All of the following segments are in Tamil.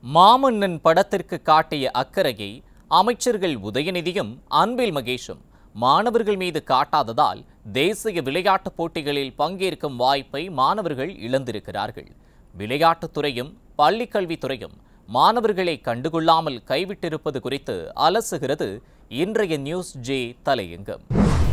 மாமன்னன் படத்திற்கு காட்டிய அக்கறையை அமைச்சர்கள் உதயநிதியும் அன்பில் மகேஷும் மாணவர்கள் மீது காட்டாததால் தேசிய விளையாட்டுப் போட்டிகளில் பங்கேற்கும் வாய்ப்பை மாணவர்கள் இழந்திருக்கிறார்கள் விளையாட்டுத் துறையும் பள்ளிக் கல்வித்துறையும் மாணவர்களை கண்டுகொள்ளாமல் கைவிட்டிருப்பது குறித்து அலசுகிறது இன்றைய நியூஸ் ஜே தலையங்கம்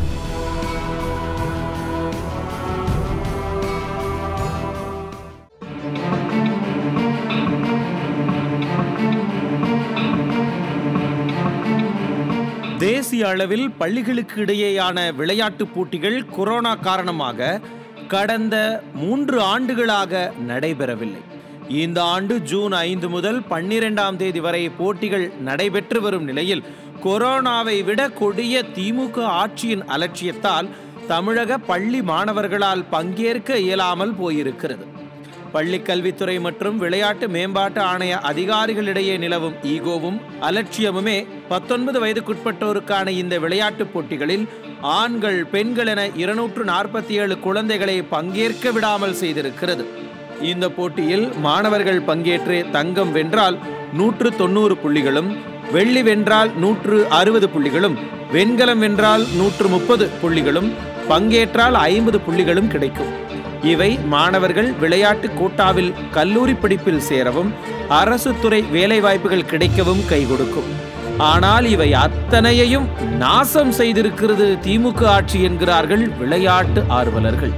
தேசிய அளவில் பள்ளிகளுக்கு இடையேயான விளையாட்டுப் போட்டிகள் கொரோனா காரணமாக கடந்த மூன்று ஆண்டுகளாக நடைபெறவில்லை இந்த ஆண்டு ஜூன் ஐந்து முதல் பன்னிரெண்டாம் தேதி வரை போட்டிகள் நடைபெற்று வரும் நிலையில் கொரோனாவை விட கொடிய திமுக ஆட்சியின் அலட்சியத்தால் தமிழக பள்ளி மாணவர்களால் பங்கேற்க இயலாமல் போயிருக்கிறது பள்ளிக் கல்வித்துறை மற்றும் விளையாட்டு மேம்பாட்டு ஆணைய அதிகாரிகளிடையே நிலவும் ஈகோவும் அலட்சியமுமே பத்தொன்பது வயதுக்குட்பட்டோருக்கான இந்த விளையாட்டுப் போட்டிகளில் ஆண்கள் பெண்கள் என இருநூற்று நாற்பத்தி ஏழு குழந்தைகளை பங்கேற்க விடாமல் செய்திருக்கிறது இந்த போட்டியில் மாணவர்கள் பங்கேற்று தங்கம் வென்றால் நூற்று தொண்ணூறு புள்ளிகளும் வெள்ளி வென்றால் நூற்று அறுபது புள்ளிகளும் வெண்கலம் வென்றால் நூற்று முப்பது புள்ளிகளும் பங்கேற்றால் ஐம்பது புள்ளிகளும் கிடைக்கும் இவை மாணவர்கள் விளையாட்டு கோட்டாவில் கல்லூரி படிப்பில் சேரவும் அரசு துறை வேலைவாய்ப்புகள் கிடைக்கவும் கை கொடுக்கும் ஆனால் இவை அத்தனையையும் நாசம் செய்திருக்கிறது திமுக ஆட்சி என்கிறார்கள் விளையாட்டு ஆர்வலர்கள்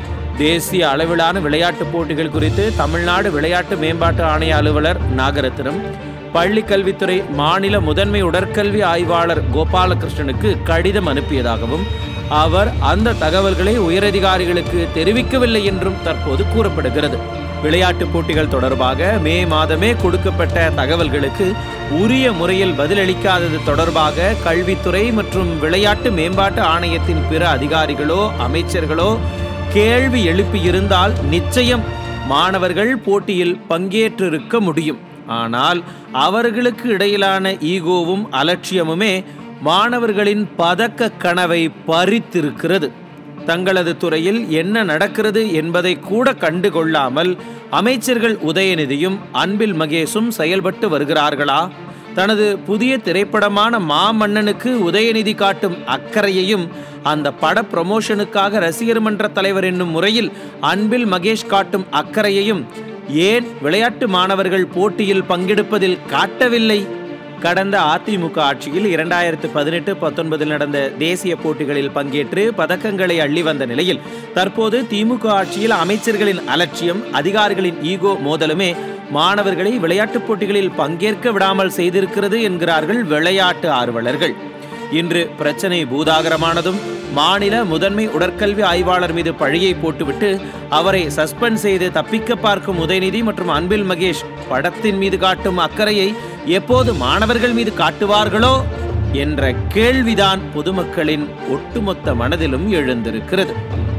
தேசிய அளவிலான விளையாட்டுப் போட்டிகள் குறித்து தமிழ்நாடு விளையாட்டு மேம்பாட்டு ஆணைய அலுவலர் நாகரத்னம் பள்ளி கல்வித்துறை மாநில முதன்மை உடற்கல்வி ஆய்வாளர் கோபாலகிருஷ்ணனுக்கு கடிதம் அனுப்பியதாகவும் அவர் அந்த தகவல்களை உயரதிகாரிகளுக்கு தெரிவிக்கவில்லை என்றும் தற்போது கூறப்படுகிறது விளையாட்டுப் போட்டிகள் தொடர்பாக மே மாதமே கொடுக்கப்பட்ட தகவல்களுக்கு உரிய முறையில் பதிலளிக்காதது தொடர்பாக கல்வித்துறை மற்றும் விளையாட்டு மேம்பாட்டு ஆணையத்தின் பிற அதிகாரிகளோ அமைச்சர்களோ கேள்வி எழுப்பியிருந்தால் நிச்சயம் மாணவர்கள் போட்டியில் பங்கேற்றிருக்க முடியும் ஆனால் அவர்களுக்கு இடையிலான ஈகோவும் அலட்சியமுமே மாணவர்களின் பதக்க கனவை பறித்திருக்கிறது தங்களது துறையில் என்ன நடக்கிறது என்பதை கூட கண்டுகொள்ளாமல் அமைச்சர்கள் உதயநிதியும் அன்பில் மகேஷும் செயல்பட்டு வருகிறார்களா தனது புதிய திரைப்படமான மாமன்னனுக்கு உதயநிதி காட்டும் அக்கறையையும் அந்த பட ப்ரமோஷனுக்காக ரசிகர் மன்ற தலைவர் என்னும் முறையில் அன்பில் மகேஷ் காட்டும் அக்கறையையும் ஏன் விளையாட்டு மாணவர்கள் போட்டியில் பங்கெடுப்பதில் காட்டவில்லை கடந்த அதிமுக ஆட்சியில் இரண்டாயிரத்து பதினெட்டு பத்தொன்பதில் நடந்த தேசிய போட்டிகளில் பங்கேற்று பதக்கங்களை அள்ளி வந்த நிலையில் தற்போது திமுக ஆட்சியில் அமைச்சர்களின் அலட்சியம் அதிகாரிகளின் ஈகோ மோதலுமே மாணவர்களை விளையாட்டுப் போட்டிகளில் பங்கேற்க விடாமல் செய்திருக்கிறது என்கிறார்கள் விளையாட்டு ஆர்வலர்கள் இன்று பிரச்சனை பூதாகரமானதும் மாநில முதன்மை உடற்கல்வி ஆய்வாளர் மீது பழியை போட்டுவிட்டு அவரை சஸ்பெண்ட் செய்து தப்பிக்க பார்க்கும் உதயநிதி மற்றும் அன்பில் மகேஷ் படத்தின் மீது காட்டும் அக்கறையை எப்போது மாணவர்கள் மீது காட்டுவார்களோ என்ற கேள்விதான் பொதுமக்களின் ஒட்டுமொத்த மனதிலும் எழுந்திருக்கிறது